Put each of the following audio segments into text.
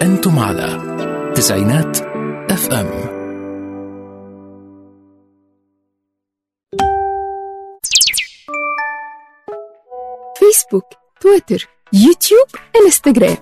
أنتم على تسعينات اف ام فيسبوك تويتر يوتيوب انستجرام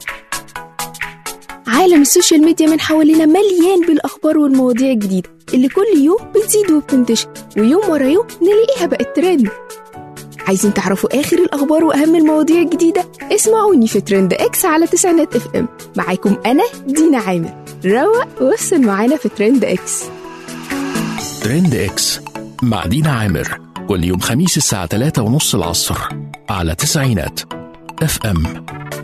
عالم السوشيال ميديا من حوالينا مليان بالأخبار والمواضيع الجديدة اللي كل يوم بتزيد وبتنتشر ويوم ورا يوم نلاقيها بقت ترند عايزين تعرفوا آخر الأخبار وأهم المواضيع الجديدة؟ اسمعوني في ترند إكس على تسعينات اف ام معاكم أنا دينا عامر روق وصل معانا في ترند إكس ترند اكس مع دينا عامر كل يوم خميس الساعة 3 ونص العصر على تسعينات اف ام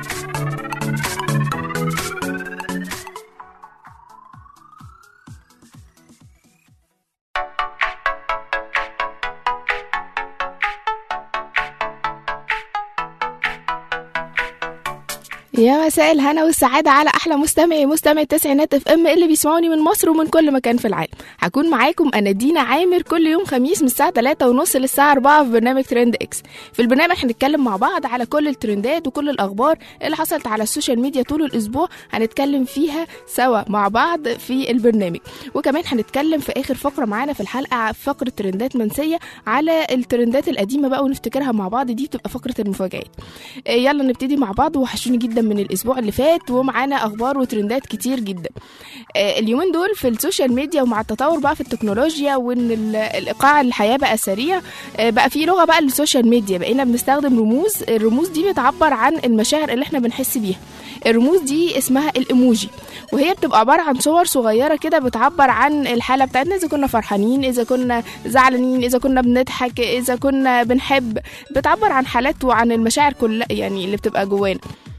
يا مساء الهنا والسعادة على أحلى مستمعي مستمع التسعينات اف ام اللي بيسمعوني من مصر ومن كل مكان في العالم هكون معاكم أنا دينا عامر كل يوم خميس من الساعة 3 ونص للساعة 4 في برنامج ترند اكس في البرنامج هنتكلم مع بعض على كل الترندات وكل الأخبار اللي حصلت على السوشيال ميديا طول الأسبوع هنتكلم فيها سوا مع بعض في البرنامج وكمان هنتكلم في آخر فقرة معانا في الحلقة فقرة ترندات منسية على الترندات القديمة بقى ونفتكرها مع بعض دي بتبقى فقرة المفاجآت آه، يلا نبتدي مع بعض وحشوني جدا من الاسبوع اللي فات ومعانا اخبار وترندات كتير جدا آه، اليومين دول في السوشيال ميديا ومع التطور بقى في التكنولوجيا وان ال- الايقاع الحياه بقى سريع آه، بقى في لغه بقى للسوشيال ميديا بقينا بنستخدم رموز الرموز دي بتعبر عن المشاعر اللي احنا بنحس بيها الرموز دي اسمها الايموجي وهي بتبقى عباره عن صور صغيره كده بتعبر عن الحاله بتاعتنا اذا كنا فرحانين اذا كنا زعلانين اذا كنا بنضحك اذا كنا بنحب بتعبر عن حالات وعن المشاعر كلها يعني اللي بتبقى جوانا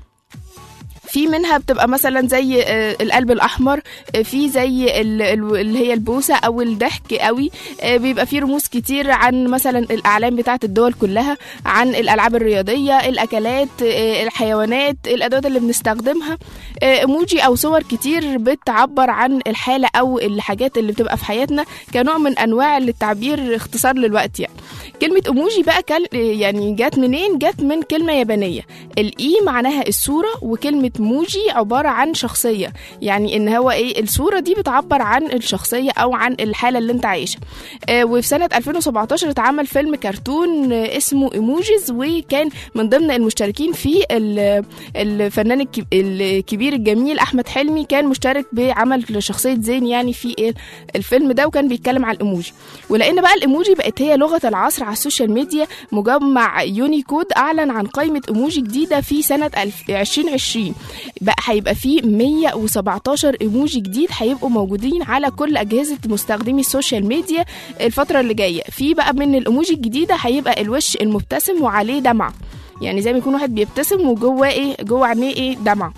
في منها بتبقى مثلا زي آه، القلب الاحمر آه، في زي ال- ال- اللي هي البوسه او الضحك قوي آه، بيبقى في رموز كتير عن مثلا الاعلام بتاعه الدول كلها عن الالعاب الرياضيه الاكلات آه، الحيوانات الادوات اللي بنستخدمها آه، ايموجي او صور كتير بتعبر عن الحاله او الحاجات اللي بتبقى في حياتنا كنوع من انواع التعبير اختصار للوقت يعني كلمة ايموجي بقى كل يعني جت منين؟ جت من كلمة يابانية الاي معناها الصورة وكلمة موجي عبارة عن شخصية يعني ان هو ايه الصورة دي بتعبر عن الشخصية او عن الحالة اللي انت عايشها آه وفي سنة 2017 اتعمل فيلم كرتون آه اسمه ايموجيز وكان من ضمن المشتركين فيه ال- الفنان الك- الكبير الجميل احمد حلمي كان مشترك بعمل شخصية زين يعني في إيه الفيلم ده وكان بيتكلم على الايموجي ولان بقى الايموجي بقت هي لغه العصر على السوشيال ميديا مجمع يونيكود اعلن عن قائمه ايموجي جديده في سنه 2020 بقى هيبقى في 117 ايموجي جديد هيبقوا موجودين على كل اجهزه مستخدمي السوشيال ميديا الفتره اللي جايه في بقى من الايموجي الجديده هيبقى الوش المبتسم وعليه دمعه يعني زي ما يكون واحد بيبتسم وجواه ايه جوه عينيه ايه دمعه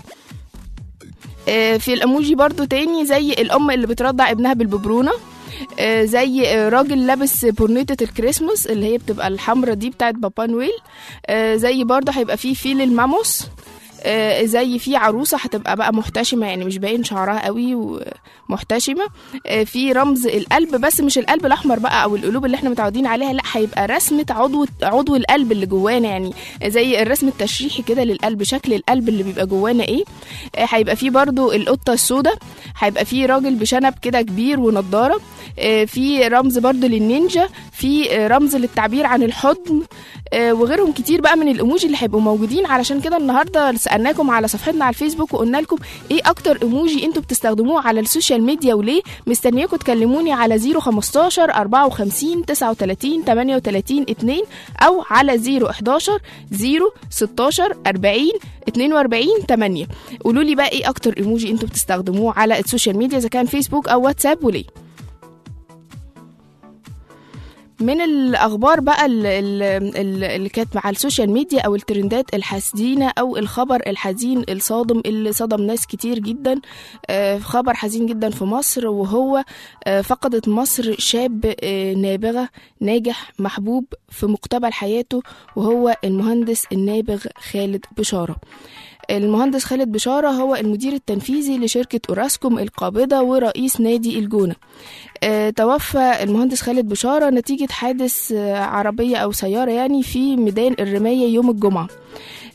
آه، في الايموجي برضو تاني زي الام اللي بترضع ابنها بالببرونه آه، زي آه، راجل لابس بورنيطة الكريسماس اللي هي بتبقى الحمرة دي بتاعت بابا نويل آه، زي برضه هيبقى فيه فيل الماموس آه، زي في عروسة هتبقى بقى محتشمة يعني مش باين شعرها قوي ومحتشمة آه، في رمز القلب بس مش القلب الأحمر بقى أو القلوب اللي احنا متعودين عليها لا هيبقى رسمة عضو عضو القلب اللي جوانا يعني زي الرسم التشريحي كده للقلب شكل القلب اللي بيبقى جوانا ايه آه، هيبقى فيه برضو القطة السوداء هيبقى فيه راجل بشنب كده كبير ونضارة آه، في رمز برضو للنينجا في آه، رمز للتعبير عن الحضن آه، وغيرهم كتير بقى من الايموجي اللي هيبقوا موجودين علشان كده النهارده سالناكم على صفحتنا على الفيسبوك وقلنا لكم ايه اكتر ايموجي انتوا بتستخدموه على السوشيال ميديا وليه مستنياكم تكلموني على 015 54 39 38 2 او على 011 016 40 42 8 قولوا لي بقى ايه اكتر ايموجي انتوا بتستخدموه على السوشيال ميديا اذا كان فيسبوك او واتساب وليه من الاخبار بقى ال- ال- ال- اللي كانت مع السوشيال ميديا او الترندات الحزينه او الخبر الحزين الصادم اللي صدم ناس كتير جدا آه، خبر حزين جدا في مصر وهو آه، فقدت مصر شاب آه، نابغه ناجح محبوب في مقتبل حياته وهو المهندس النابغ خالد بشاره المهندس خالد بشارة هو المدير التنفيذي لشركة أوراسكوم القابضة ورئيس نادي الجونة آه، توفى المهندس خالد بشارة نتيجة حادث آه، عربية أو سيارة يعني في ميدان الرماية يوم الجمعة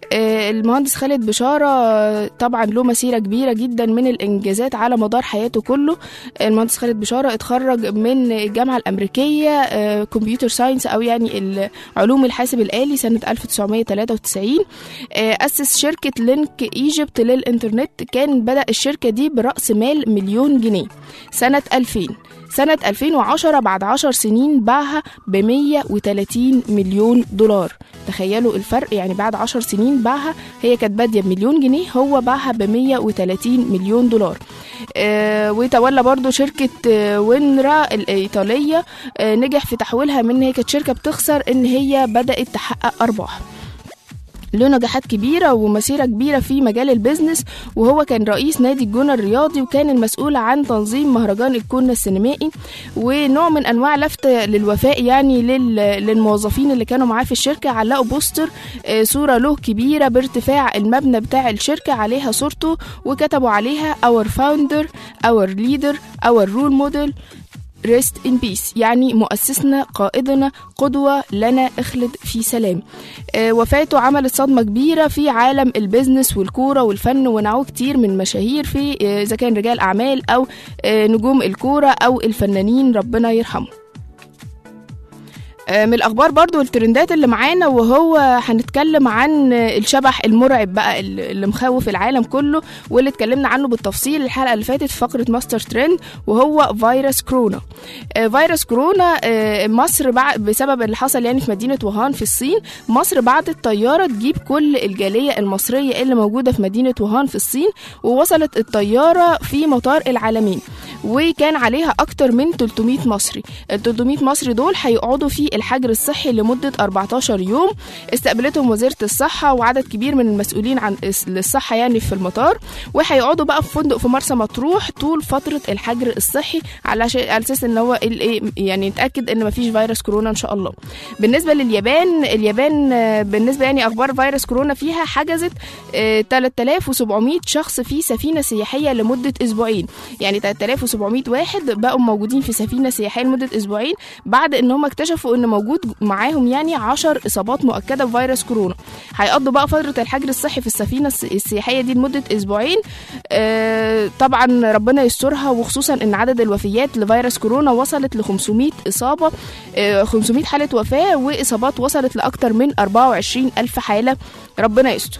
آه، المهندس خالد بشارة آه، طبعا له مسيرة كبيرة جدا من الإنجازات على مدار حياته كله المهندس خالد بشارة اتخرج من الجامعة الأمريكية كمبيوتر ساينس أو يعني ال- علوم الحاسب الآلي سنة 1993 آه، أسس شركة لينك ايجيبت للإنترنت كان بدأ الشركة دي برأس مال مليون جنيه سنة 2000 سنة 2010 بعد 10 سنين باعها ب 130 مليون دولار تخيلوا الفرق يعني بعد 10 سنين باعها هي كانت بادية بمليون جنيه هو باعها ب 130 مليون دولار آه وتولى برضو شركة آه وينرا الإيطالية آه نجح في تحويلها من هي كانت شركة بتخسر إن هي بدأت تحقق أرباح له نجاحات كبيرة ومسيرة كبيرة في مجال البيزنس وهو كان رئيس نادي الجونة الرياضي وكان المسؤول عن تنظيم مهرجان الجونة السينمائي ونوع من أنواع لفت للوفاء يعني لل- للموظفين اللي كانوا معاه في الشركة علقوا بوستر آه، صورة له كبيرة بارتفاع المبنى بتاع الشركة عليها صورته وكتبوا عليها our founder our leader our role model rest in peace يعني مؤسسنا قائدنا قدوة لنا اخلد في سلام آه، وفاته عملت صدمة كبيرة في عالم البيزنس والكورة والفن ونعوه كتير من مشاهير في آه، إذا كان رجال أعمال أو آه، نجوم الكورة أو الفنانين ربنا يرحمه آه، من الاخبار برضو والترندات اللي معانا وهو هنتكلم عن آه، الشبح المرعب بقى اللي اللي مخوف العالم كله واللي اتكلمنا عنه بالتفصيل الحلقه اللي فاتت في فقره ماستر ترند وهو فيروس كورونا آه، فيروس كورونا آه، مصر بعد بسبب اللي حصل يعني في مدينه ووهان في الصين مصر بعتت طياره تجيب كل الجاليه المصريه اللي موجوده في مدينه ووهان في الصين ووصلت الطياره في مطار العالمين وكان عليها اكتر من 300 مصري ال 300 مصري دول هيقعدوا في الحجر الصحي لمده 14 يوم استقبلتهم وزاره الصحه وعدد كبير من المسؤولين عن الس- الصحه يعني في المطار وهيقعدوا بقى في فندق في مرسى مطروح طول فتره الحجر الصحي على شيء على اساس ان هو الايه يعني نتاكد ان مفيش فيروس كورونا ان شاء الله بالنسبه لليابان اليابان آه، بالنسبه يعني اخبار فيروس كورونا فيها حجزت آه، 3700 شخص في سفينه سياحيه لمده اسبوعين يعني 3700 واحد بقوا موجودين في سفينه سياحيه لمده اسبوعين بعد ان هم اكتشفوا ان موجود معاهم يعني 10 اصابات مؤكده بفيروس كورونا هيقضوا بقى فتره الحجر الصحي في السفينه الس- السياحيه دي لمده اسبوعين آه، طبعا ربنا يسترها وخصوصا ان عدد الوفيات لفيروس كورونا وصلت ل 500 اصابه آه، 500 حاله وفاه واصابات وصلت لاكثر من 24 الف حاله ربنا يستر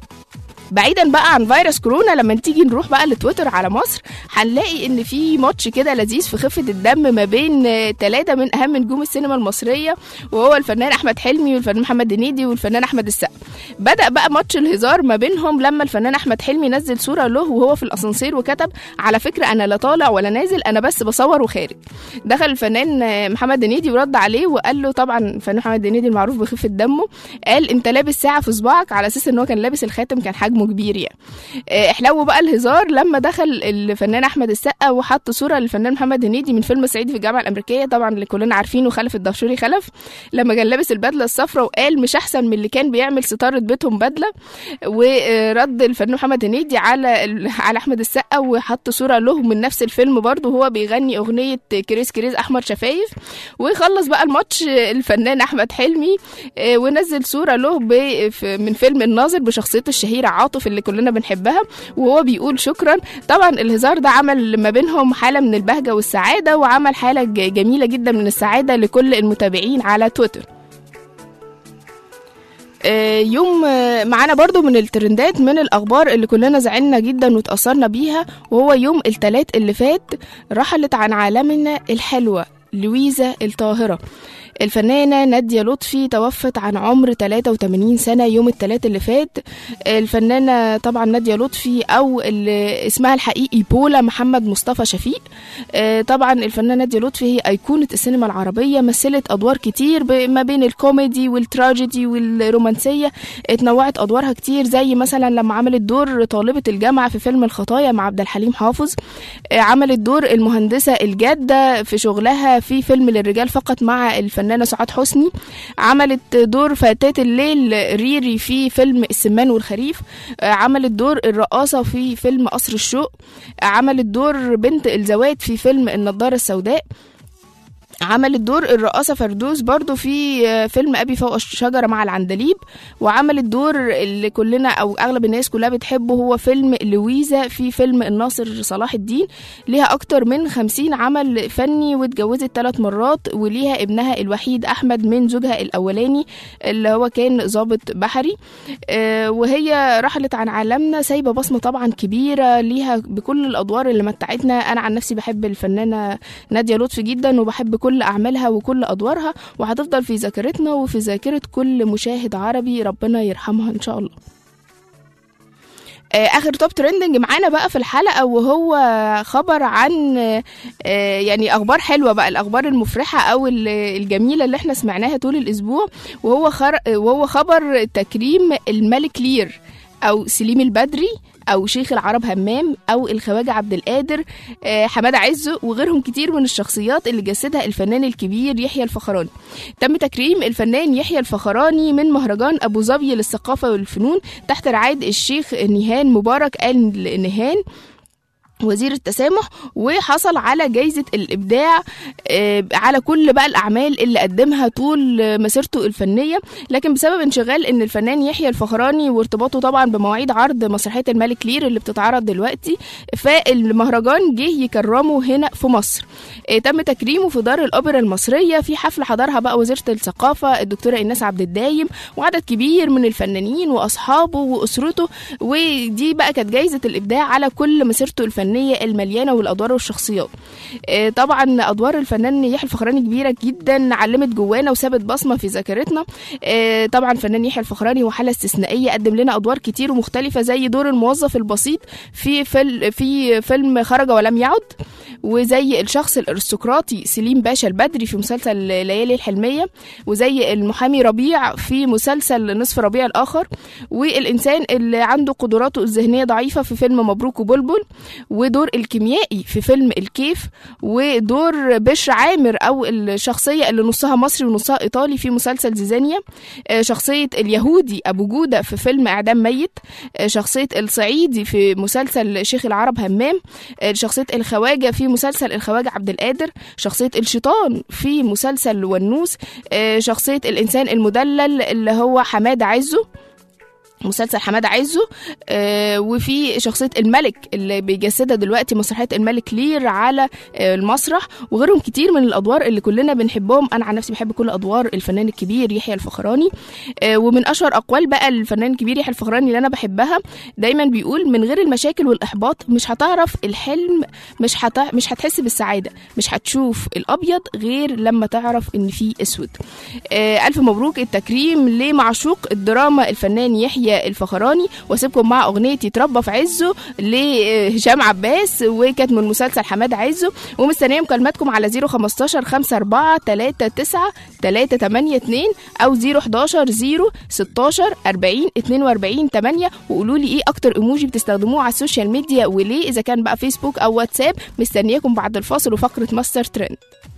بعيدا بقى عن فيروس كورونا لما تيجي نروح بقى لتويتر على مصر هنلاقي ان في ماتش كده لذيذ في خفه الدم ما بين ثلاثه من اهم نجوم السينما المصريه وهو الفنان احمد حلمي والفنان محمد هنيدي والفنان احمد السقا بدا بقى ماتش الهزار ما بينهم لما الفنان احمد حلمي نزل صوره له وهو في الاسانسير وكتب على فكره انا لا طالع ولا نازل انا بس بصور وخارج دخل الفنان محمد هنيدي ورد عليه وقال له طبعا الفنان محمد هنيدي المعروف بخفه دمه قال انت لابس ساعه في صباعك على اساس ان هو كان لابس الخاتم كان حجمه كبير يعني آه، احلو بقى الهزار لما دخل الفنان احمد السقا وحط صوره للفنان محمد هنيدي من فيلم صعيدي في الجامعه الامريكيه طبعا اللي كلنا عارفينه خلف الدهشوري خلف لما كان لابس البدله الصفراء وقال مش احسن من اللي كان بيعمل ستاره بيتهم بدله ورد الفنان محمد هنيدي على ال- على احمد السقا وحط صوره له من نفس الفيلم برضه وهو بيغني اغنيه كريس كريس احمر شفايف وخلص بقى الماتش الفنان احمد حلمي آه، ونزل صوره له ب- في- من فيلم الناظر بشخصيته الشهيره عاطف اللي كلنا بنحبها وهو بيقول شكرا طبعا الهزار ده عمل ما بينهم حاله من البهجه والسعاده وعمل حاله ج- جميله جدا من السعاده لكل المتابعين على تويتر آه، يوم آه، معانا برضو من الترندات من الأخبار اللي كلنا زعلنا جدا وتأثرنا بيها وهو يوم التلات اللي فات رحلت عن عالمنا الحلوة لويزا الطاهرة الفنانة نادية لطفي توفت عن عمر 83 سنة يوم الثلاث اللي فات الفنانة طبعا نادية لطفي أو اللي اسمها الحقيقي بولا محمد مصطفى شفيق آه، طبعا الفنانة نادية لطفي هي أيقونة السينما العربية مثلت أدوار كتير ب- ما بين الكوميدي والتراجيدي والرومانسية اتنوعت أدوارها كتير زي مثلا لما عملت دور طالبة الجامعة في فيلم الخطايا مع عبد الحليم حافظ آه، عملت دور المهندسة الجادة في شغلها في فيلم للرجال فقط مع الفنانة سعاد حسني عملت دور فتاة الليل ريري في فيلم السمان والخريف آه، عملت دور الرقاصة في فيلم قصر الشوق آه، عملت دور بنت الزوات في فيلم النضارة السوداء عملت دور الرقاصة فردوس برضو في آه، فيلم أبي فوق الشجرة مع العندليب وعملت دور اللي كلنا أو أغلب الناس كلها بتحبه هو فيلم لويزا في فيلم الناصر صلاح الدين ليها أكتر من خمسين عمل فني واتجوزت ثلاث مرات وليها ابنها الوحيد أحمد من زوجها الأولاني اللي هو كان ضابط بحري آه، وهي رحلت عن عالمنا سايبة بصمة طبعا كبيرة ليها بكل الأدوار اللي متعتنا أنا عن نفسي بحب الفنانة نادية لطفي جدا وبحب كل أعمالها وكل أدوارها وهتفضل في ذاكرتنا وفي ذاكرة كل مشاهد عربي ربنا يرحمها إن شاء الله آه، اخر توب ترندنج معانا بقى في الحلقه وهو خبر عن آه، يعني اخبار حلوه بقى الاخبار المفرحه او ال- الجميله اللي احنا سمعناها طول الاسبوع وهو خر... وهو خبر تكريم الملك لير او سليم البدري او شيخ العرب همام او الخواجه عبد القادر آه، حماده عزه وغيرهم كتير من الشخصيات اللي جسدها الفنان الكبير يحيى الفخراني تم تكريم الفنان يحيى الفخراني من مهرجان ابو ظبي للثقافه والفنون تحت رعايه الشيخ نهان مبارك ال نهان وزير التسامح وحصل على جايزة الإبداع آه، على كل بقى الأعمال اللي قدمها طول آه، مسيرته الفنية لكن بسبب انشغال إن الفنان يحيى الفخراني وارتباطه طبعا بمواعيد عرض مسرحية الملك لير اللي بتتعرض دلوقتي فالمهرجان جه يكرمه هنا في مصر آه، تم تكريمه في دار الأوبرا المصرية في حفل حضرها بقى وزيرة الثقافة الدكتورة إيناس عبد الدايم وعدد كبير من الفنانين وأصحابه وأسرته ودي بقى كانت جايزة الإبداع على كل مسيرته الفنية المليانة والأدوار والشخصيات آه، طبعا أدوار الفنان يحيى الفخراني كبيرة جدا علمت جوانا وسابت بصمة في ذاكرتنا آه، طبعا فنان يحيى الفخراني هو حالة استثنائية قدم لنا أدوار كتير ومختلفة زي دور الموظف البسيط في فيل في فيلم خرج ولم يعد وزي الشخص الارستقراطي سليم باشا البدري في مسلسل ليالي الحلمية وزي المحامي ربيع في مسلسل نصف ربيع الآخر والإنسان اللي عنده قدراته الذهنية ضعيفة في فيلم مبروك وبلبل ودور الكيميائي في فيلم الكيف ودور بشر عامر أو الشخصية اللي نصها مصري ونصها إيطالي في مسلسل زيزانيا آه، شخصية اليهودي أبو جودة في فيلم إعدام ميت آه، شخصية الصعيدي في مسلسل شيخ العرب همام آه، شخصية الخواجة في مسلسل الخواجة عبد القادر شخصية الشيطان في مسلسل ونوس آه، شخصية الإنسان المدلل اللي هو حماد عزه مسلسل حماد عزه آه وفي شخصية الملك اللي بيجسدها دلوقتي مسرحية الملك لير على آه المسرح وغيرهم كتير من الأدوار اللي كلنا بنحبهم أنا عن نفسي بحب كل أدوار الفنان الكبير يحيى الفخراني آه ومن أشهر أقوال بقى الفنان الكبير يحيى الفخراني اللي أنا بحبها دايما بيقول من غير المشاكل والإحباط مش هتعرف الحلم مش هت... مش هتحس بالسعادة مش هتشوف الأبيض غير لما تعرف إن فيه أسود آه ألف مبروك التكريم لمعشوق الدراما الفنان يحيى الفخراني واسيبكم مع أغنية يتربى في عزه لهشام عباس وكانت من مسلسل حماد عزه ومستنية مكالماتكم على 015 54 39 382 أو 011 0 16 40 42 8 وقولوا لي إيه أكتر إيموجي بتستخدموه على السوشيال ميديا وليه إذا كان بقى فيسبوك أو واتساب مستنياكم بعد الفاصل وفقرة ماستر ترند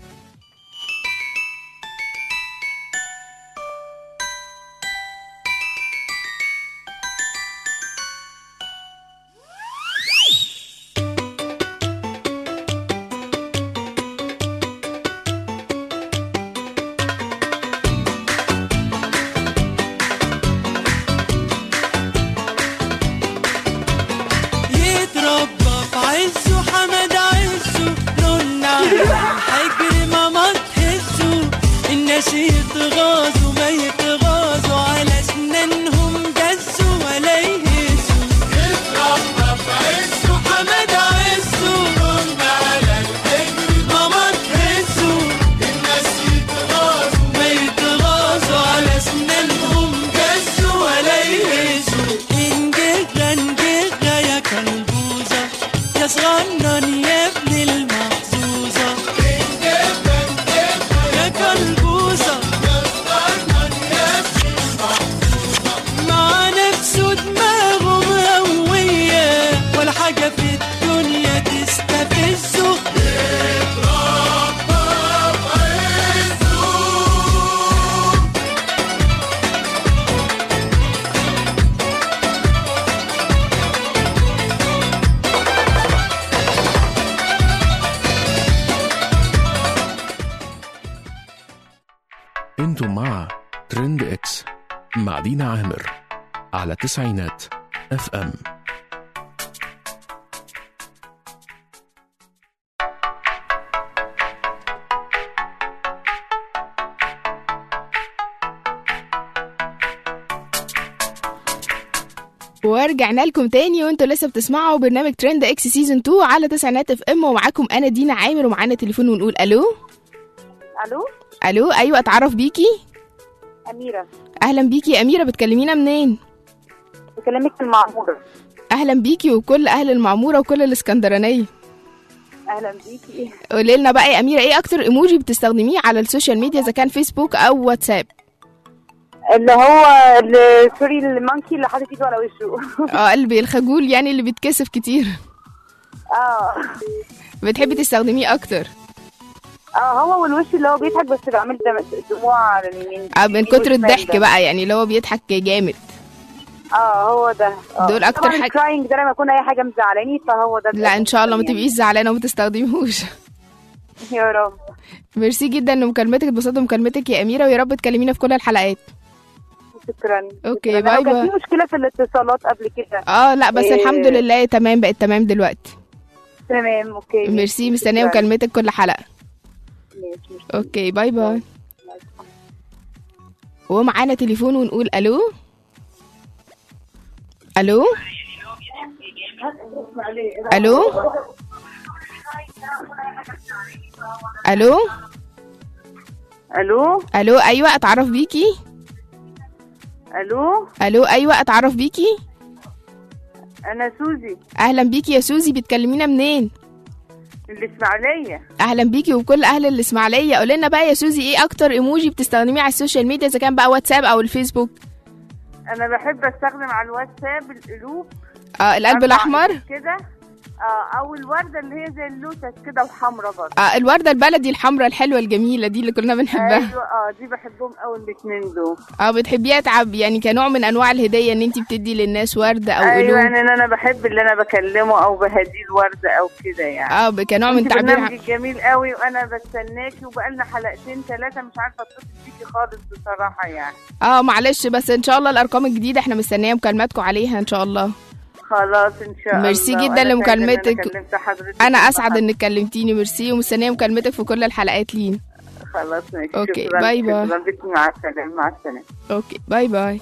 يتربى في عزه حمد عزه نونا حجر ماما تحسه الناس يتغاظوا ما يتغاظوا على اسنانهم جزوا ولا يهزوا يتربى في عزه حمد عزه نونا على الحجر ماما تحسه الناس يتغاظوا ما يتغاظوا على اسنانهم جزوا ولا يهزوا انجغة انجغة يا كلبوزة يا صغنن يا ابن المحظوظة يا كلبوزة مع نفسه دماغه مهوية ولا حاجة في الدنيا انتم مع ترند اكس مع دينا عامر على تسعينات اف ام ورجعنا لكم تاني وانتوا لسه بتسمعوا برنامج ترند اكس سيزون 2 على تسعينات اف ام ومعاكم انا دينا عامر ومعانا تليفون ونقول الو الو الو ايوه اتعرف بيكي اميره اهلا بيكي يا اميره بتكلمينا منين بكلمك المعموره اهلا بيكي وكل اهل المعموره وكل الاسكندرانيه اهلا بيكي قولي لنا بقى يا اميره ايه اكتر ايموجي بتستخدميه على السوشيال ميديا اذا كان فيسبوك او واتساب اللي هو ال- سوري المانكي اللي حاطط ايده على وشه اه قلبي الخجول يعني اللي بيتكسف كتير اه بتحبي تستخدميه اكتر اه هو والوش اللي هو بيضحك بس بعمل دم- دموع على اليمين آه من اليمين كتر والشمال الضحك ده. بقى يعني اللي هو بيضحك جامد اه هو ده آه. دول أكتر طبعا حاجة- الكراينج ده لما يكون اي حاجه مزعلاني فهو ده لا ان شاء الله ما يعني. تبقيش زعلانه وما تستخدميهوش يا رب ميرسي جدا لمكالمتك اتبسطت بمكالمتك يا اميره ويا رب تكلمينا في كل الحلقات شكرا أوكي، شكراً. باي أنا كان باي. في مشكله في الاتصالات قبل كده اه لا بس إيه. الحمد لله تمام بقت تمام دلوقتي تمام اوكي ميرسي مستنيه شكراً. مكالمتك كل حلقه ماشي ماشي. اوكي باي باي ومعانا تليفون ونقول الو الو الو الو الو الو ايوه اتعرف بيكي الو الو ايوه اتعرف بيكي انا سوزي اهلا بيكي يا سوزي بتكلمينا منين الاسماعيليه اهلا بيكي وكل اهل الاسماعيليه قولي لنا بقى يا سوزي ايه اكتر ايموجي بتستخدميه على السوشيال ميديا اذا كان بقى واتساب او الفيسبوك انا بحب استخدم على الواتساب القلوب اه القلب أربع الاحمر قلوب كده اه او الورده اللي هي زي اللوتس كده وحمرا برضه آه الورده البلدي الحمراء الحلوه الجميله دي اللي كلنا بنحبها ايوه اه دي بحبهم قوي الاثنين دول اه بتحبيها تعب يعني كنوع من انواع الهديه ان انت بتدي للناس ورده او ايوه قلوب يعني انا بحب اللي انا بكلمه او بهديه الورده او كده يعني اه كنوع من انت تعبير عن- برنامجك جميل قوي وانا بستناكي وبقالنا حلقتين ثلاثه مش عارفه اتصل بيكي خالص بصراحه يعني اه معلش بس ان شاء الله الارقام الجديده احنا مستنيه مكالماتكم عليها ان شاء الله خلاص ان شاء الله ميرسي جدا وأنا سعيدة إن لمكالمتك. انا كلمت حضرتك انا اسعد انك كلمتيني ميرسي ومستنيه مكالمتك في كل الحلقات لين خلاص ماشي أوكي، شكراً، باي باي. شكراً بك مع السلامه مع السلامه اوكي باي باي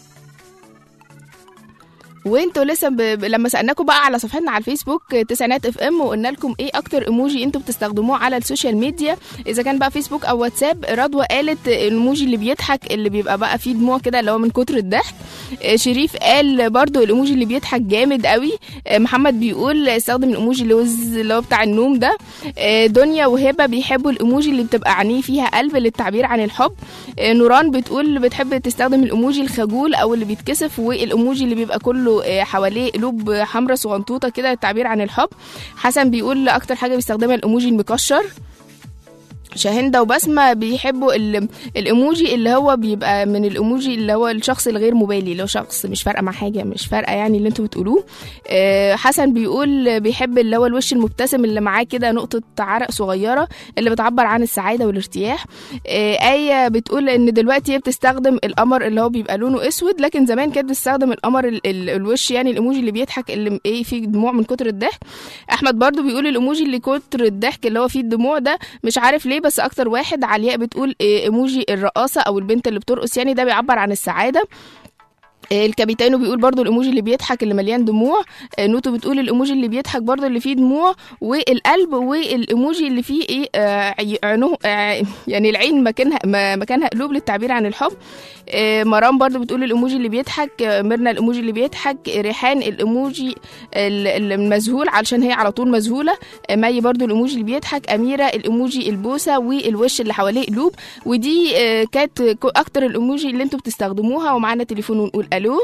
وانتوا لسه ب... ب- لما سالناكم بقى على صفحتنا على الفيسبوك تسعينات اف ام وقلنا لكم ايه اكتر ايموجي انتوا بتستخدموه على السوشيال ميديا اذا كان بقى فيسبوك او واتساب رضوى قالت الايموجي اللي بيضحك اللي بيبقى بقى فيه دموع كده اللي هو من كتر الضحك آه، شريف قال برضو الايموجي اللي بيضحك جامد قوي آه، محمد بيقول استخدم الايموجي اللي هو الز- اللي هو بتاع النوم ده آه، دنيا وهبه بيحبوا الايموجي اللي بتبقى عينيه فيها قلب للتعبير عن الحب آه، نوران بتقول بتحب تستخدم الايموجي الخجول او اللي بيتكسف والايموجي اللي بيبقى كله آه، حواليه قلوب حمراء صغنطوطه كده للتعبير عن الحب حسن بيقول اكتر حاجه بيستخدمها الايموجي المكشر شاهندة وبسمة بيحبوا ال- الايموجي اللي هو بيبقى من الايموجي اللي هو الشخص الغير مبالي اللي هو شخص مش فارقه مع حاجه مش فارقه يعني اللي انتوا بتقولوه آه، حسن بيقول بيحب اللي هو الوش المبتسم اللي معاه كده نقطه عرق صغيره اللي بتعبر عن السعاده والارتياح آه، آية بتقول إن دلوقتي هي بتستخدم القمر اللي هو بيبقى لونه أسود لكن زمان كانت بتستخدم القمر ال- ال- الوش يعني الإيموجي اللي بيضحك اللي م- إيه فيه دموع من كتر الضحك أحمد برضو بيقول الإيموجي اللي كتر الضحك اللي هو فيه الدموع ده مش عارف ليه بس أكتر واحد علياء بتقول إيه، إيموجي الرقاصة أو البنت اللي بترقص يعني ده بيعبر عن السعادة آه، الكابيتانو بيقول برضو الايموجي اللي بيضحك اللي مليان دموع آه، نوتو بتقول الايموجي اللي بيضحك برضو اللي فيه دموع والقلب والايموجي اللي فيه ايه آه، عي- عينه آه، يعني العين مكانها ما- مكانها قلوب للتعبير عن الحب آه، مرام برضو بتقول الايموجي اللي بيضحك آه، ميرنا الايموجي اللي بيضحك آه، ريحان الايموجي ال- المذهول علشان هي على طول مذهوله آه، مي برضو الايموجي اللي بيضحك اميره الايموجي البوسه والوش اللي حواليه قلوب ودي آه، كانت كو- اكتر الايموجي اللي انتوا بتستخدموها ومعانا تليفون ونقول الو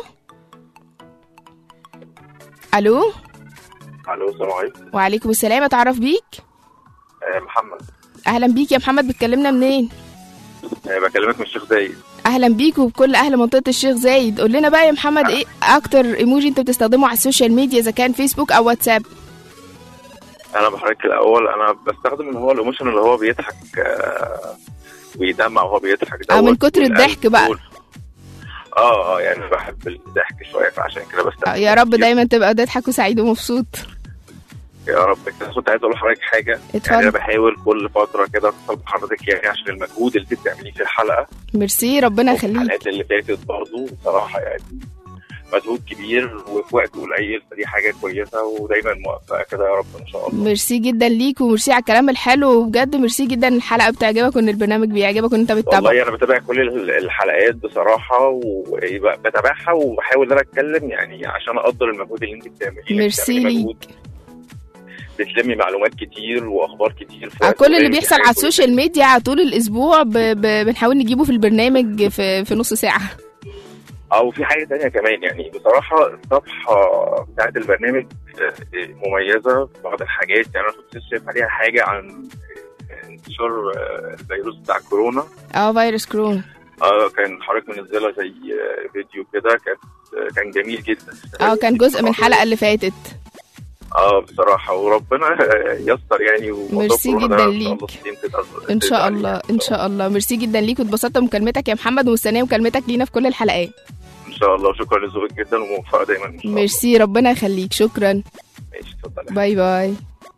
الو الو السلام عليكم وعليكم السلام اتعرف بيك آه، محمد اهلا بيك يا محمد بتكلمنا منين آه، بكلمك من الشيخ زايد اهلا بيك وبكل اهل منطقه الشيخ زايد قول لنا بقى يا محمد ايه اكتر ايموجي انت بتستخدمه على السوشيال ميديا اذا كان فيسبوك او واتساب انا بحرك الاول انا بستخدم اللي هو الايموشن اللي هو بيضحك آه، ويدمع وهو بيضحك آه، من دوت كتر والقلب الضحك بقى. دول. اه اه يعني بحب الضحك شويه فعشان كده بس آه، يا رب دايما تبقى تضحك وسعيد ومبسوط يا رب كده كنت عايز اقول لحضرتك حاجه اتفضل. يعني انا بحاول كل فتره كده اتصل بحضرتك يعني عشان المجهود اللي انت بتعمليه في الحلقه ميرسي ربنا وفي يخليك الحلقات اللي فاتت برضه بصراحه يعني مجهود كبير وفي وقت قليل فدي حاجه كويسه ودايما موفقه كده يا رب ان شاء الله ميرسي جدا ليك وميرسي على الكلام الحلو وبجد ميرسي جدا الحلقه بتعجبك وان البرنامج بيعجبك وان انت بتتابعه والله انا بتابع كل ال- الحلقات بصراحه وبتابعها وبحاول ان انا اتكلم يعني عشان اقدر المجهود اللي انت بتعمليه إنك ميرسي بتعملي ليك. مجهود، بتلمي معلومات كتير واخبار كتير في على وقت كل اللي قليل، دي بيحصل حاجة على كويسة. السوشيال ميديا على طول الاسبوع ب... ب... بنحاول نجيبه في البرنامج في في نص ساعه او في حاجه تانية كمان يعني بصراحه الصفحه بتاعت البرنامج آه، مميزه في بعض الحاجات يعني انا كنت لسه شايف عليها حاجه عن انتشار آه، الفيروس بتاع كورونا اه فيروس كورونا اه كان حضرتك منزله زي آه، فيديو كده كان آه، كان جميل جدا اه كان جزء من الحلقه اللي فاتت اه بصراحه وربنا آه، ييسر يعني وموضوع ميرسي كورونا جدا ده إن شاء الله ليك. الدين تقدر- ان تقدر شاء عليه الله يعني. ان شاء الله ميرسي جدا ليك واتبسطت بمكالمتك يا محمد ومستنيه مكالمتك لينا في كل الحلقات ان شاء الله شكرا لذوقك جدا وموفقه دايما ان شاء الله ميرسي ربنا يخليك شكرا ماشي اتفضل باي باي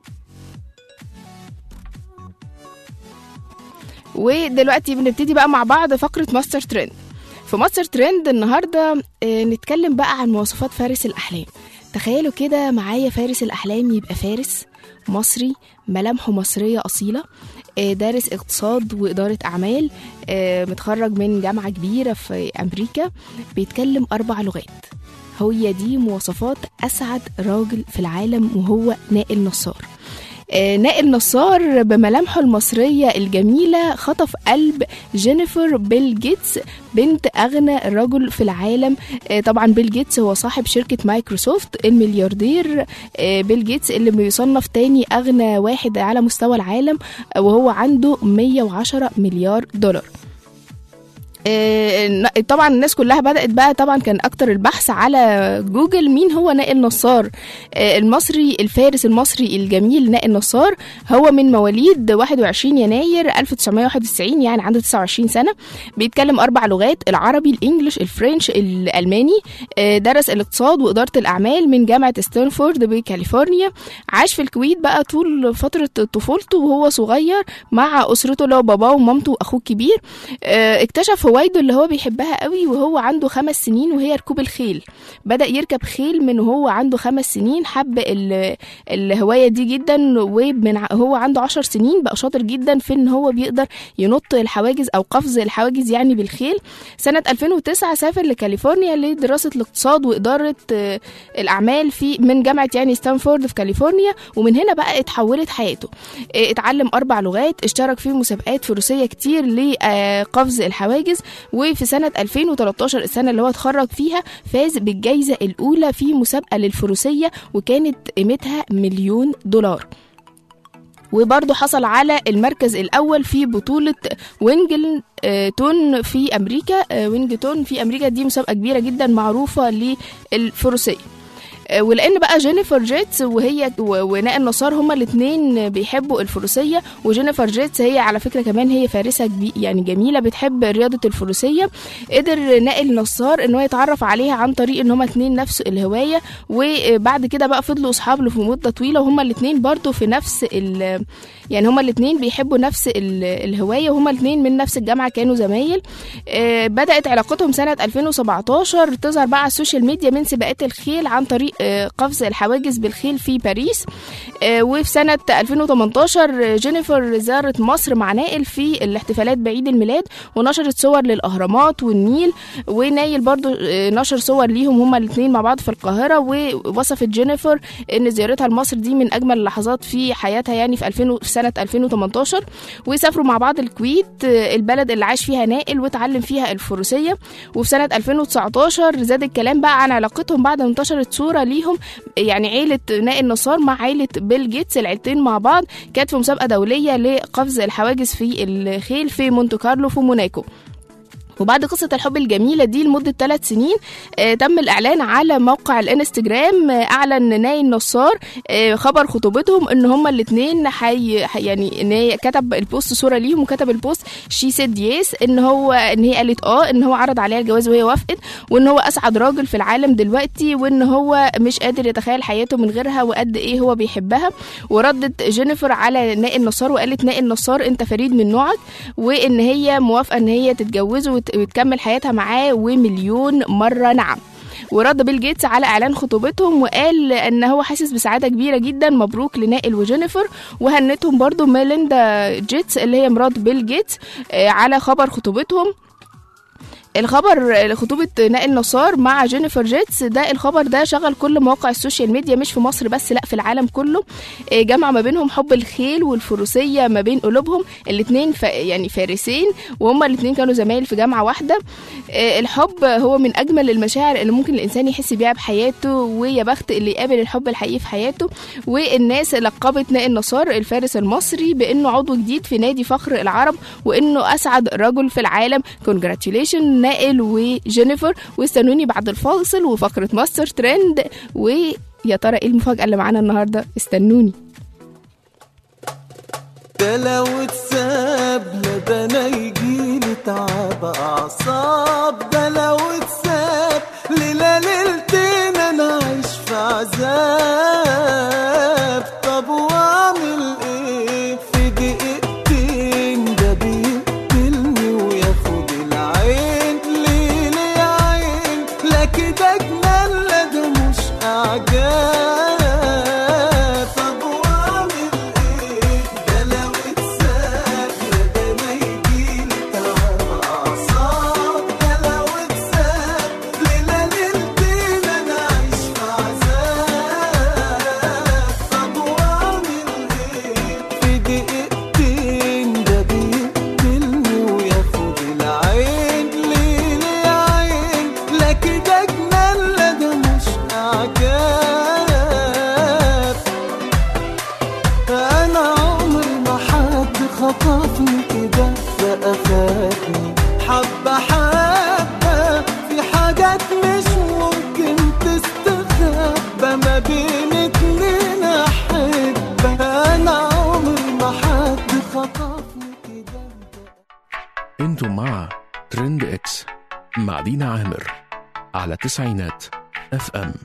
ودلوقتي بنبتدي بقى مع بعض فقرة ماستر ترند في ماستر ترند النهاردة آه، نتكلم بقى عن مواصفات فارس الأحلام تخيلوا كده معايا فارس الأحلام يبقى فارس مصري ملامحه مصرية أصيلة آه، دارس اقتصاد وإدارة أعمال آه، متخرج من جامعة كبيرة في أمريكا بيتكلم أربع لغات هي دي مواصفات أسعد راجل في العالم وهو نائل نصار آه، نائل نصار بملامحه المصرية الجميلة خطف قلب جينيفر بيل جيتس بنت أغنى رجل في العالم آه، طبعا بيل جيتس هو صاحب شركة مايكروسوفت الملياردير آه، بيل جيتس اللي بيصنف تاني أغنى واحد على مستوى العالم آه، وهو عنده 110 مليار دولار آه، طبعا الناس كلها بدأت بقى طبعا كان أكتر البحث على جوجل مين هو نائل نصار آه، المصري الفارس المصري الجميل نائل نصار هو من مواليد 21 يناير 1991 يعني عنده 29 سنة بيتكلم أربع لغات العربي الإنجليش الفرنش الألماني آه، درس الاقتصاد وإدارة الأعمال من جامعة ستانفورد بكاليفورنيا عاش في الكويت بقى طول فترة طفولته وهو صغير مع أسرته اللي هو باباه ومامته وأخوه الكبير آه، اكتشف هوايته اللي هو بيحبها قوي وهو عنده خمس سنين وهي ركوب الخيل بدأ يركب خيل من وهو عنده خمس سنين حب ال- الهواية دي جدا ومن ع- هو عنده عشر سنين بقى شاطر جدا في ان هو بيقدر ينط الحواجز او قفز الحواجز يعني بالخيل سنة 2009 سافر لكاليفورنيا لدراسة الاقتصاد وإدارة آه، الأعمال في من جامعة يعني ستانفورد في كاليفورنيا ومن هنا بقى اتحولت حياته آه، اتعلم أربع لغات اشترك في مسابقات فروسية كتير لقفز الحواجز وفي سنة 2013 السنة اللي هو اتخرج فيها فاز بالجائزة الأولى في مسابقة للفروسية وكانت قيمتها مليون دولار وبرضه حصل على المركز الأول في بطولة وينجل آه، تون في أمريكا آه، وينجتون في أمريكا دي مسابقة كبيرة جدا معروفة للفروسية آه، ولان بقى جينيفر جيتس وهي و- ونائل نصار هما الاثنين بيحبوا الفروسيه وجينيفر جيتس هي على فكره كمان هي فارسه كبي- يعني جميله بتحب رياضه الفروسيه قدر نائل نصار ان هو يتعرف عليها عن طريق ان هما اتنين نفس الهوايه وبعد كده بقى فضلوا اصحاب في مده طويله وهما الاثنين برضو في نفس ال يعني هما الاثنين بيحبوا نفس ال- الهوايه وهما الاثنين من نفس الجامعه كانوا زمايل آه، بدات علاقتهم سنه 2017 تظهر بقى على السوشيال ميديا من سباقات الخيل عن طريق آه، قفز الحواجز بالخيل في باريس آه، وفي سنه 2018 جينيفر زارت مصر مع نائل في الاحتفالات بعيد الميلاد ونشرت صور للاهرامات والنيل ونايل برضو آه، نشر صور ليهم هما الاثنين مع بعض في القاهره ووصفت جينيفر ان زيارتها لمصر دي من اجمل اللحظات في حياتها يعني في 2000 في سنه 2018 وسافروا مع بعض الكويت آه، البلد اللي عاش فيها نائل وتعلم فيها الفروسيه وفي سنه 2019 زاد الكلام بقى عن علاقتهم بعد ما انتشرت صوره ليهم يعني عيله نائل نصار مع عيله بيل جيتس العيلتين مع بعض كانت في مسابقه دوليه لقفز الحواجز في الخيل في مونte كارلو في موناكو وبعد قصة الحب الجميلة دي لمدة ثلاث سنين آه تم الإعلان على موقع الانستجرام آه أعلن ناي النصار آه خبر خطوبتهم إن هما الاتنين حي حي- يعني إن هي كتب البوست صورة ليهم وكتب البوست شي سيد يس إن هو إن هي قالت آه إن هو عرض عليها الجواز وهي وافقت وإن هو أسعد راجل في العالم دلوقتي وإن هو مش قادر يتخيل حياته من غيرها وقد إيه هو بيحبها وردت جينيفر على ناء النصار وقالت ناء النصار أنت فريد من نوعك وان هي موافقه ان هي تتجوزه وت- وتكمل حياتها معاه ومليون مره نعم ورد بيل جيتس على اعلان خطوبتهم وقال ان هو حاسس بسعاده كبيره جدا مبروك لنائل وجينيفر وهنتهم برضو ميليندا جيتس اللي هي مرات بيل جيتس آه، على خبر خطوبتهم الخبر خطوبة نائل نصار مع جينيفر جيتس ده الخبر ده شغل كل مواقع السوشيال ميديا مش في مصر بس لا في العالم كله آه، جمع ما بينهم حب الخيل والفروسية ما بين قلوبهم الاتنين ف... يعني فارسين وهما الاتنين كانوا زمايل في جامعة واحدة آه، الحب هو من أجمل المشاعر اللي ممكن الإنسان يحس بيها بحياته ويا بخت اللي يقابل الحب الحقيقي في حياته والناس لقبت نائل نصار الفارس المصري بأنه عضو جديد في نادي فخر العرب وأنه أسعد رجل في العالم كونجراتيوليشن نائل وجينيفر واستنوني بعد الفاصل وفقرة ماستر ترند ويا ترى ايه المفاجأة اللي معانا النهاردة استنوني ده لو اتساب لا ده انا يجيلي تعب اعصاب ده لو اتساب ليلة ليلتين انا عايش في عذاب طب واعمل ايه في دقيقتين ده بيقتلني وياخد العين ليه ليه يا عين لا كده جنان لا ده مش اعجاب طب واعمل ايه ده لو اتساب لا ده ما يجيلي تعب اعصاب ده لو اتساب ليلة ليلتين انا عايش في عذاب طب واعمل ايه في دقيقتين ده بيقتلني وياخد العين ليه ليه يا عين لا كده جنان لا ده مش اعجاب انا عمري ما حد خطفني كده بقى فاتني حبة حبة في حاجات مش ممكن تستخبى ما بين اتنين احب انا عمري ما حد خطفني كده بقى انتم مع ترند اكس مع دينا عامر على تسعينات اف ام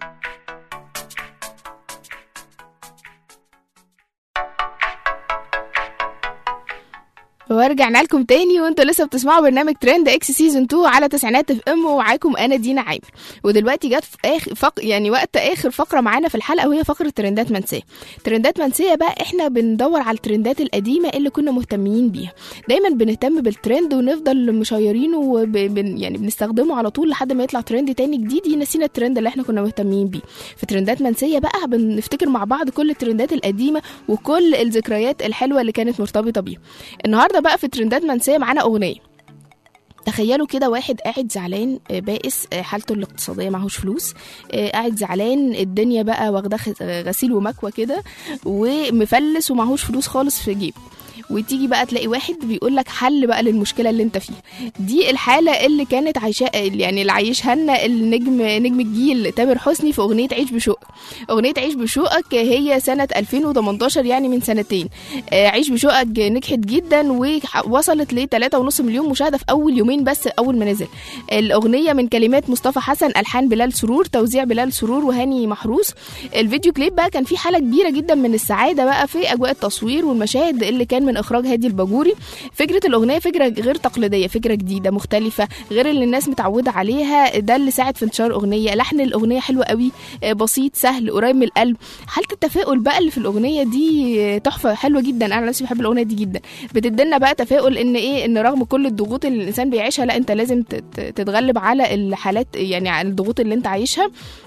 ورجعنا لكم تاني وانتوا لسه بتسمعوا برنامج ترند اكس سيزون 2 على تسعينات اف ام ومعاكم انا دينا عامر ودلوقتي جت في اخر فق... يعني وقت اخر فقره معانا في الحلقه وهي فقره ترندات منسيه ترندات منسيه بقى احنا بندور على الترندات القديمه اللي كنا مهتمين بيها دايما بنهتم بالترند ونفضل مشيرينه وبن... يعني بنستخدمه على طول لحد ما يطلع ترند تاني جديد ينسينا الترند اللي احنا كنا مهتمين بيه في ترندات منسيه بقى بنفتكر مع بعض كل الترندات القديمه وكل الذكريات الحلوه اللي كانت مرتبطه بيها النهارده بقى في ترندات منسيه معانا اغنيه تخيلوا كده واحد قاعد زعلان آه، بائس آه، حالته الاقتصاديه معهوش فلوس آه، قاعد زعلان الدنيا بقى واخده خ- غسيل ومكوى كده ومفلس ومعهوش فلوس خالص في جيبه وتيجي بقى تلاقي واحد بيقول لك حل بقى للمشكله اللي انت فيها دي الحاله اللي كانت عايشاه يعني اللي عايشها لنا النجم نجم الجيل تامر حسني في اغنيه عيش بشوقك اغنيه عيش بشوقك هي سنه 2018 يعني من سنتين آه، عيش بشوقك نجحت جدا ووصلت ل 3.5 مليون مشاهده في اول يومين بس اول ما نزل الاغنيه من كلمات مصطفى حسن الحان بلال سرور توزيع بلال سرور وهاني محروس الفيديو كليب بقى كان فيه حاله كبيره جدا من السعاده بقى في اجواء التصوير والمشاهد اللي كان من اخراج هادي الباجوري فكره الاغنيه فكره غير تقليديه فكره جديده مختلفه غير اللي الناس متعوده عليها ده اللي ساعد في انتشار الاغنيه لحن الاغنيه حلو قوي آه، بسيط سهل قريب من القلب حاله التفاؤل بقى اللي في الاغنيه دي آه، تحفه حلوه جدا انا نفسي بحب الاغنيه دي جدا بتدينا بقى تفاؤل ان ايه ان رغم كل الضغوط اللي الانسان بيعيشها لا انت لازم تت- تتغلب على الحالات يعني على الضغوط اللي انت عايشها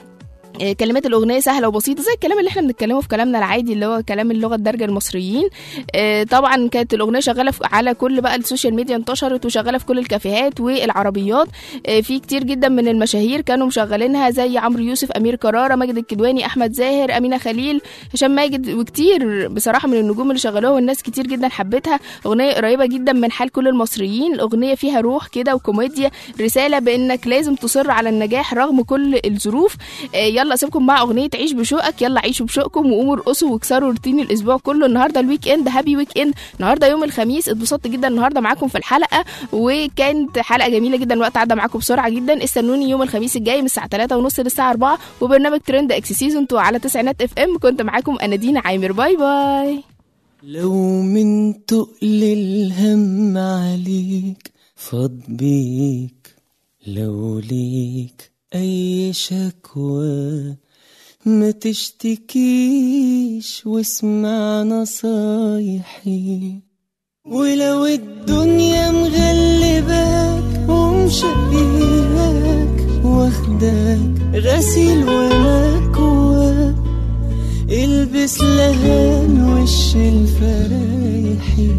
آه، كلمات الأغنية سهلة وبسيطة زي الكلام اللي احنا بنتكلمه في كلامنا العادي اللي هو كلام اللغة الدارجة المصريين آه، طبعا كانت الأغنية شغالة في- على كل بقى السوشيال ميديا انتشرت وشغالة في كل الكافيهات والعربيات آه، في كتير جدا من المشاهير كانوا مشغلينها زي عمرو يوسف أمير كرارة ماجد الكدواني أحمد زاهر أمينة خليل هشام ماجد وكتير بصراحة من النجوم اللي شغلوها والناس كتير جدا حبتها أغنية قريبة جدا من حال كل المصريين الأغنية فيها روح كده وكوميديا رسالة بإنك لازم تصر على النجاح رغم كل الظروف آه، يلا اسيبكم مع اغنيه عيش بشوقك يلا عيشوا بشوقكم وقوموا ارقصوا واكسروا روتين الاسبوع كله النهارده الويك اند هابي ويك اند النهارده يوم الخميس اتبسطت جدا النهارده معاكم في الحلقه وكانت حلقه جميله جدا الوقت عدى معاكم بسرعه جدا استنوني يوم الخميس الجاي من الساعه 3 ونص للساعه 4 وبرنامج ترند اكس سيزون 2 على تسعينات اف ام كنت معاكم انا دينا عامر باي باي لو من تقل الهم عليك فاض بيك لو ليك أي شكوى ما تشتكيش واسمع نصايحي ولو الدنيا مغلباك ومشقياك واخداك غسيل ومكواك البس لهان وش الفرايحي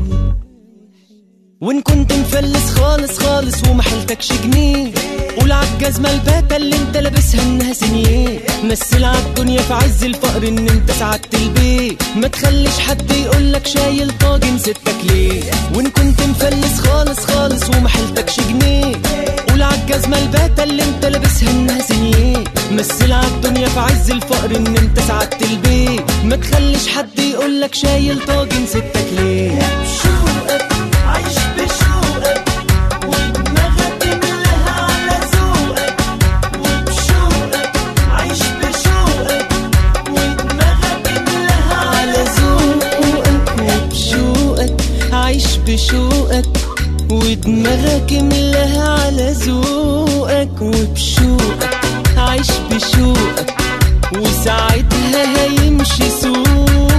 وان كنت مفلس خالص خالص ومحلتكش جنيه قول عالجزمة الباتة اللي انت لابسها انها سنيه مثل عالدنيا في عز الفقر ان انت سعدت البيت ما تخليش حد يقولك شايل طاجن ستك ليه وان كنت مفلس خالص خالص ومحلتكش جنيه قول عالجزمة الباتة اللي انت لابسها انها سنيه مثل عالدنيا في عز الفقر ان انت سعدت البيت ما تخليش حد يقولك شايل طاجن ستك ليه بشوقك عيش بشوقك ودماغك املاها على ذوقك وبشوقك عيش بشوقك ودماغك املاها على ذوقك وبشوقك عيش بشوقك ودماغك املاها على ذوقك وبشوقك عيش بشوقك وساعتها هيمشي سوقك